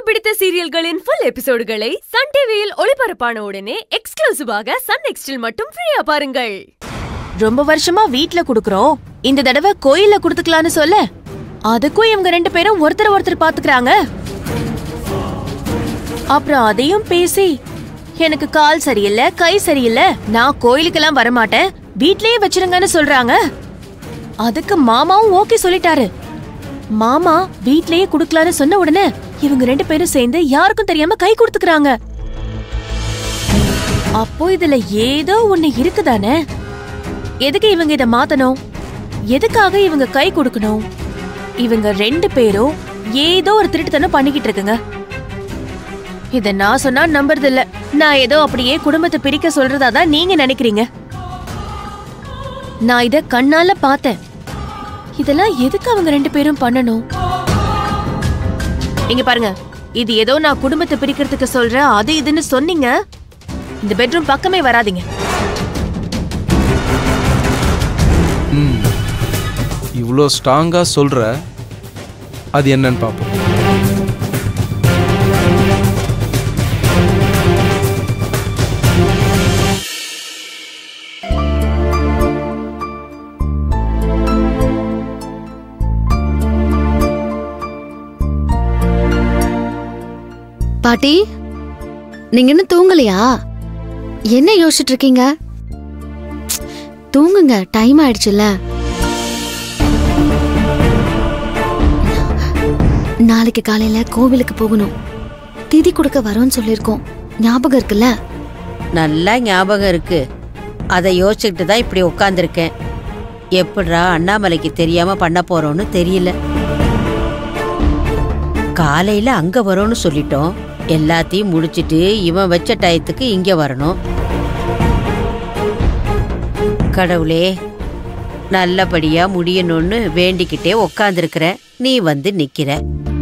பிடித்த சீரியல்களின் full எபிசோடுகளை Sun டிவியில் ஒளிபரப்பான உடனே எக்ஸ்க்ளூசிவாக சன் நெக்ஸ்டில் மட்டும் ஃப்ரீயா பாருங்கள் ரொம்ப வருஷமா வீட்ல குடுக்குறோம் இந்த தடவை கோயில்ல குடுத்துக்கலாம்னு சொல்ல அதுக்கும் இவங்க ரெண்டு பேரும் ஒருத்தர் ஒருத்தர் பாத்துக்கறாங்க அப்புறம் அதையும் பேசி எனக்கு கால் சரியில்லை கை சரியில்லை நான் கோயிலுக்கெல்லாம் வரமாட்டேன் வீட்லயே வச்சிருங்கன்னு சொல்றாங்க அதுக்கு மாமாவும் ஓகே சொல்லிட்டாரு மாமா வீட்லயே குடுக்கலாம்னு சொன்ன உடனே இவங்க ரெண்டு பேரும் சேர்ந்து யாருக்கும் தெரியாம கை கொடுத்துக்கறாங்க அப்போ இதுல ஏதோ ஒண்ணு இருக்குதானே எதுக்கு இவங்க இத மாத்தணும் எதுக்காக இவங்க கை கொடுக்கணும் இவங்க ரெண்டு பேரும் ஏதோ ஒரு திருட்டுத்தனம் பண்ணிக்கிட்டு இருக்குங்க இத நான் சொன்னா நம்புறது இல்ல நான் ஏதோ அப்படியே குடும்பத்தை பிரிக்க சொல்றதா தான் நீங்க நினைக்கிறீங்க நான் இத கண்ணால பார்த்தேன் இதெல்லாம் எதுக்கு அவங்க ரெண்டு பேரும் பண்ணணும் இங்க பாருங்க இது ஏதோ நான் குடும்பத்தை பிரிக்கிறதுக்கு சொல்றேன் அது இதுன்னு சொன்னீங்க இந்த பெட்ரூம் பக்கமே வராதீங்க ம் இவ்வளோ ஸ்ட்ராங்காக சொல்கிற அது என்னன்னு பார்ப்போம் பாட்டி நீங்க இன்னும் தூங்கலையா என்ன யோசிச்சுட்டு இருக்கீங்க ப்ச், தூங்குங்க டைம் ஆயிடுச்சுல்ல நாளைக்கு காலையில கோவிலுக்கு போகணும் திதி கொடுக்க வரோன்னு சொல்லியிருக்கோம் ஞாபகம் இருக்குல்ல நல்லா ஞாபகம் இருக்கு அதை யோசிச்சுக்கிட்டு தான் இப்படி உட்காந்துருக்கேன் எப்படிடா அண்ணாமலைக்கு தெரியாம பண்ண போறோம்னு தெரியல காலையில அங்க வரோம்னு சொல்லிட்டோம் எல்லாத்தையும் முடிச்சிட்டு இவன் வச்ச டயத்துக்கு இங்க வரணும் கடவுளே நல்லபடியா முடியணும்னு வேண்டிக்கிட்டே உக்காந்துருக்கிற நீ வந்து நிக்கிற